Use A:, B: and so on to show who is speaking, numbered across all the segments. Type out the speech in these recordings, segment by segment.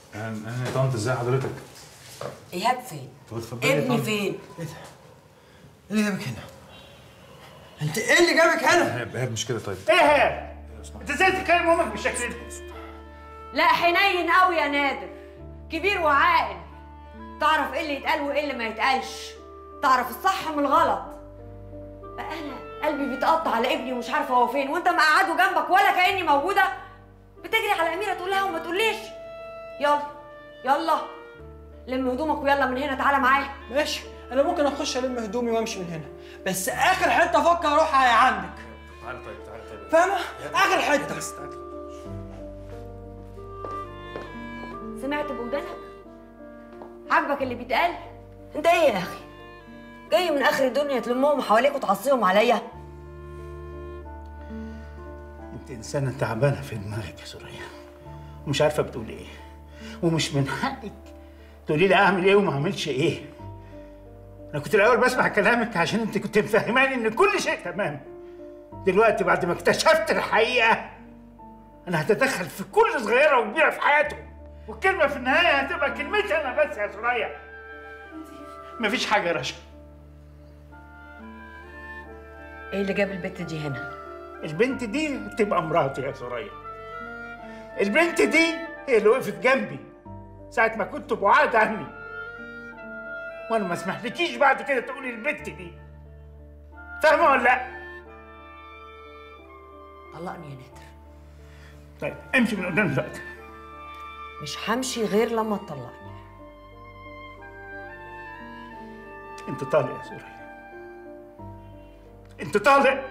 A: انا انا يا طنط ازاي حضرتك؟
B: ايهاب فين؟
A: طب اتفضلي يا
B: ابني
A: طنط.
B: فين؟
C: ايه ده؟ ايه اللي جابك هنا؟ انت ايه اللي جابك هنا؟
A: ايهاب ايهاب مش كده طيب
D: ايه انت ازاي تتكلم امك بالشكل ده
B: لا حنين قوي يا نادر كبير وعاقل تعرف ايه اللي يتقال وايه اللي ما يتقالش تعرف الصح من الغلط بقى انا قلبي بيتقطع على ابني ومش عارفه هو فين وانت مقعده جنبك ولا كاني موجوده بتجري على اميره تقول لها وما تقوليش يلا يلا لم هدومك ويلا من هنا تعالى معايا
C: ماشي انا ممكن اخش الم هدومي وامشي من هنا بس اخر حته افكر اروح هي عندك
A: تعالى طيب تعالى طيب
C: فاهمه؟ اخر حته
A: بس تعالى
B: سمعت بودانك عاجبك اللي بيتقال انت ايه يا اخي جاي من اخر الدنيا تلمهم حواليك وتعصيهم عليا
D: انت انسانه تعبانه في دماغك يا سوريا ومش عارفه بتقولي ايه ومش من حقك تقولي لي اعمل ايه وما اعملش ايه انا كنت الاول بسمع كلامك عشان انت كنت مفهماني ان كل شيء تمام دلوقتي بعد ما اكتشفت الحقيقه انا هتدخل في كل صغيره وكبيره في حياته والكلمه في النهايه هتبقى كلمتي انا بس يا سوريا مفيش حاجه يا رشا
B: ايه اللي جاب البت دي هنا
D: البنت دي تبقى مراتي يا سوريا البنت دي هي اللي وقفت جنبي ساعة ما كنت بعاد عني وانا ما اسمحلكيش بعد كده تقولي البنت دي فاهمة ولا لا؟
B: طلقني يا نادر
D: طيب امشي من قدام دلوقتي
B: مش همشي غير لما تطلقني
D: انت طالق يا سوريا انت طالق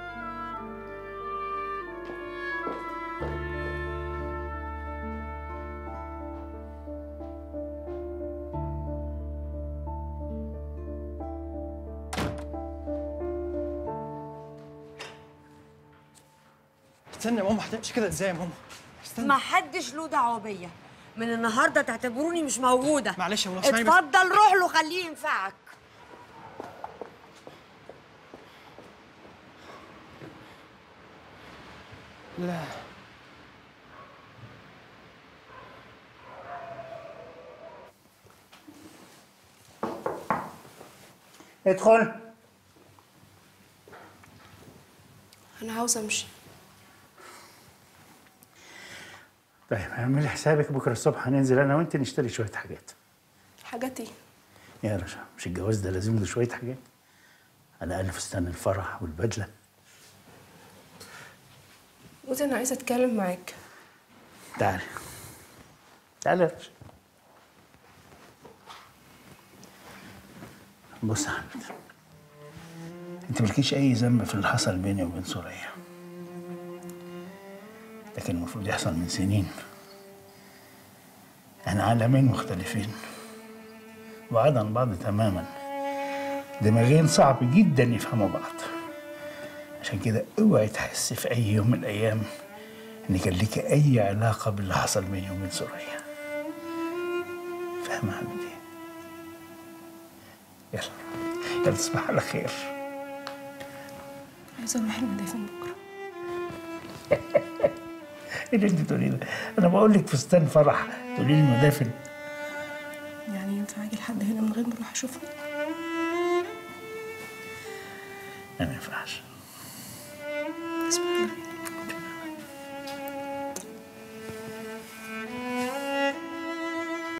C: استنى يا ماما هتمشي كده ازاي يا ماما؟ استنى
B: ما حدش له دعوه بيا من النهارده تعتبروني مش موجوده
C: معلش يا ماما اسمعي بس
B: اتفضل روح له خليه ينفعك
C: لا
D: ادخل
E: انا عاوزه امشي
D: طيب اعملي حسابك بكره الصبح هننزل انا وانت نشتري شويه حاجات
E: حاجات ايه
D: يا رشا مش الجواز ده لازم له شويه حاجات على الاقل فستان الفرح والبدله
E: ودي انا عايزه اتكلم معاك
D: تعالي تعالي يا رشا بص يا حبيبتي انت مالكيش اي ذنب في اللي حصل بيني وبين سوريا لكن المفروض يحصل من سنين احنا عالمين مختلفين بعاد عن بعض تماما دماغين صعب جدا يفهموا بعض عشان كده اوعي تحس في اي يوم من الايام ان كان ليك اي علاقه باللي حصل بيني وبين سوريا فاهمه يا حبيبتي يلا يلا تصبح على خير
E: عايزه اروح المدافن بكره
D: ايه اللي انت تقولي ده انا بقول لك فستان فرح تقولي لي مدافن
E: يعني ينفع اجي لحد هنا من غير ما اروح اشوفه
D: لا ما ينفعش